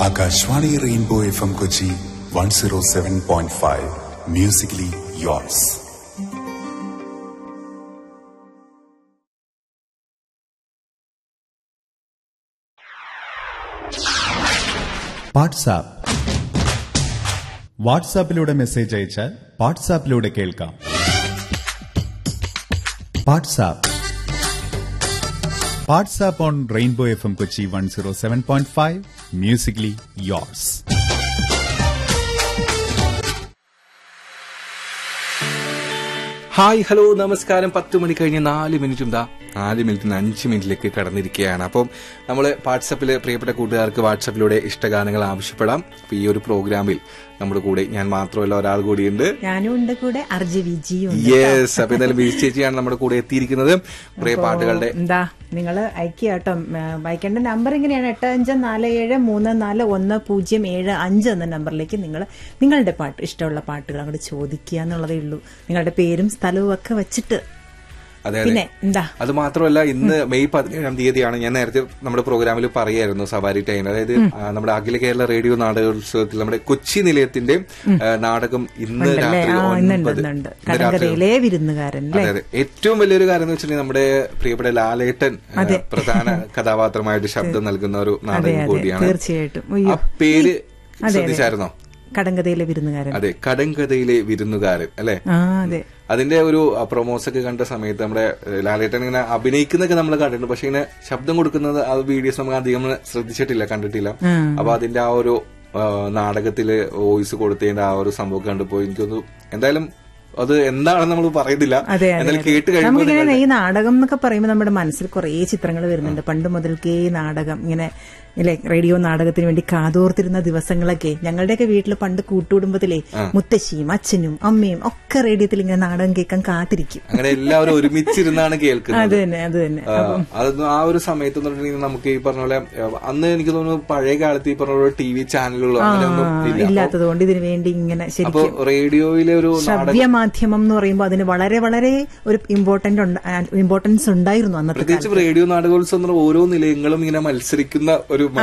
Akashvani rainbow F M Kochi one zero seven point five musically yours WhatsApp വാട്സാപ്പിലൂടെ message അയച്ചാൽ വാട്സാപ്പിലൂടെ കേൾക്കാം WhatsApp WhatsApp on rainbow F M Kochi one zero seven point five musically yours hi hello നമസ്കാരം പത്ത് മണി കഴിഞ്ഞ് നാല് മിനിറ്റും ദാ നാല് മിനിറ്റിന് അഞ്ച് മിനിറ്റിലേക്ക് കടന്നിരിക്കുകയാണ് അപ്പം നമ്മൾ വാട്സപ്പിൽ പ്രിയപ്പെട്ട കൂട്ടുകാർക്ക് വാട്സപ്പിലൂടെ ഇഷ്ടഗാനങ്ങൾ ആവശ്യപ്പെടാം അപ്പൊ ഈ ഒരു പ്രോഗ്രാമിൽ നമ്മുടെ കൂടെ ഞാൻ മാത്രമല്ല ഒരാൾ കൂടിയുണ്ട് ഞാനും ഉണ്ട് കൂടെ അർജി വിജിയും ഉണ്ട് യെസ് അപ്പൊ എന്തായാലും ബീച്ച് ചേച്ചിയാണ് നമ്മുടെ കൂടെ എത്തിയിരിക്കുന്നത് കുറെ പാട്ടുകളുടെ എന്താ നിങ്ങൾ അയക്കുക കേട്ടോ ഉം, അയക്കേണ്ട നമ്പർ ഇങ്ങനെയാണ് എട്ട് അഞ്ച് നാല് ഏഴ് മൂന്ന് നാല് ഒന്ന് പൂജ്യം ഏഴ് അഞ്ച് എന്ന നമ്പറിലേക്ക് നിങ്ങൾ നിങ്ങളുടെ പാട്ട് ഇഷ്ടമുള്ള പാട്ടുകൾ അങ്ങോട്ട് ചോദിക്കുക എന്നുള്ളതേ ഉള്ളൂ നിങ്ങളുടെ പേരും സ്ഥലവും ഒക്കെ വെച്ചിട്ട് അതെ അതെ പിന്നെ എന്താ അത് മാത്രമല്ല ഇന്ന് മെയ് പതിനേഴാം തീയതിയാണ് ഞാൻ നേരത്തെ നമ്മുടെ പ്രോഗ്രാമിൽ പറയായിരുന്നു സവാരി ടൈം അതായത് ആ, നമ്മുടെ അഖില കേരള റേഡിയോ നാടകോത്സവത്തിൽ നമ്മുടെ കൊച്ചി നിലയത്തിന്റെ ആ, നാടകം ഇന്ന് ഉണ്ടല്ലേ രാത്രി ആ ഇന്നുണ്ട് ഒൻപത് ഇന്നുണ്ട് ഇന്ന് രാത്രി കടങ്കരയിലെ വിരുന്നുകാരൻ അതെ അല്ലേ അതെ ഏറ്റവും വലിയൊരു കാര്യം എന്ന് വെച്ചിട്ടുണ്ടെങ്കിൽ നമ്മുടെ പ്രിയപ്പെട്ട ലാലേട്ടൻ ആ, അതെ. പ്രധാന കഥാപാത്രമായിട്ട് ശബ്ദം നൽകുന്ന ഒരു അതെ നാടകം അതെ കൂടിയാണ് തീർച്ചയായിട്ടും ആ അയ്യോ പേര് അതെ, അതെ. ശ്രദ്ധിച്ചായിരുന്നോ കടങ്കഥയിലെ വിരുന്നുകാരൻ അതെ കടങ്കഥയിലെ വിരുന്നുകാരൻ അല്ലെ ആ അതെ അതിന്റെ ഒരു പ്രൊമോസ് ഒക്കെ കണ്ട സമയത്ത് നമ്മുടെ ഏഹ്, ലാലേട്ടൻ ഇങ്ങനെ അഭിനയിക്കുന്നൊക്കെ നമ്മൾ കണ്ടിട്ടുണ്ട് പക്ഷെ ഇങ്ങനെ ശബ്ദം കൊടുക്കുന്നത് ആ വീഡിയോസ് നമുക്ക് അധികം ശ്രദ്ധിച്ചിട്ടില്ല കണ്ടിട്ടില്ല അപ്പൊ അതിന്റെ ആ ഒരു ആ, നാടകത്തില് വോയിസ് കൊടുത്തതിന്റെ ആ ഒരു സംഭവം കണ്ടപ്പോ എനിക്കൊന്ന് എന്തായാലും അത് എന്താണെന്ന് നമ്മൾ പറയുന്നില്ല അതെ അതെ, എന്നാലും അതെ. കേട്ട് കഴിയുമ്പോൾ നമുക്കിങ്ങനെ ഈ നാടകം എന്നൊക്കെ പറയുമ്പോൾ നമ്മുടെ മനസ്സിൽ കുറേ ചിത്രങ്ങൾ വരുന്നുണ്ട് പണ്ട് മുതൽക്കേ ഈ നാടകം ഇങ്ങനെ ഇല്ലേ റേഡിയോ നാടകത്തിന് വേണ്ടി കാതോർത്തിരുന്ന ദിവസങ്ങളൊക്കെ ഞങ്ങളുടെയൊക്കെ വീട്ടിൽ പണ്ട് കൂട്ടുകുടുംബത്തിലെ മുത്തശ്ശിയും അച്ഛനും അമ്മയും ഒക്കെ റേഡിയോത്തിൽ ഇങ്ങനെ നാടകം കേൾക്കാൻ കാത്തിരിക്കും അങ്ങനെ എല്ലാവരും ഒരുമിച്ചിരുന്നാണ് കേൾക്കുന്നത് അത് തന്നെ അത് തന്നെ ആ, അതൊന്നും ആ ഒരു സമയത്ത് എന്ന് പറഞ്ഞിട്ടുണ്ടെങ്കിൽ നമുക്ക് ഈ പറഞ്ഞ പോലെ ആ, അന്ന് എനിക്ക് തോന്നുന്നു പഴയ കാലത്ത് ഈ പറഞ്ഞ പോലെ ടി വി ചാനലുകളോ അങ്ങനെയൊന്നും ഇല്ല ഇല്ലാത്തത് കൊണ്ട് ഇതിനു വേണ്ടി ഇങ്ങനെ അപ്പൊ ശരിക്കും റേഡിയോയിലെ ഒരു നാടകം ശ്രവ്യ മാധ്യമം എന്ന് പറയുമ്പോൾ അതിന് വളരെ വളരെ ഒരു ഇമ്പോർട്ടന്റ് ഇമ്പോർട്ടൻസ് ഉണ്ടായിരുന്നു അന്നത്തെ പ്രത്യേകിച്ച് റേഡിയോ നാടകോത്സവം എന്ന് പറഞ്ഞാൽ ഓരോ നിലയങ്ങളും ഇങ്ങനെ മത്സരിക്കുന്ന ഒരു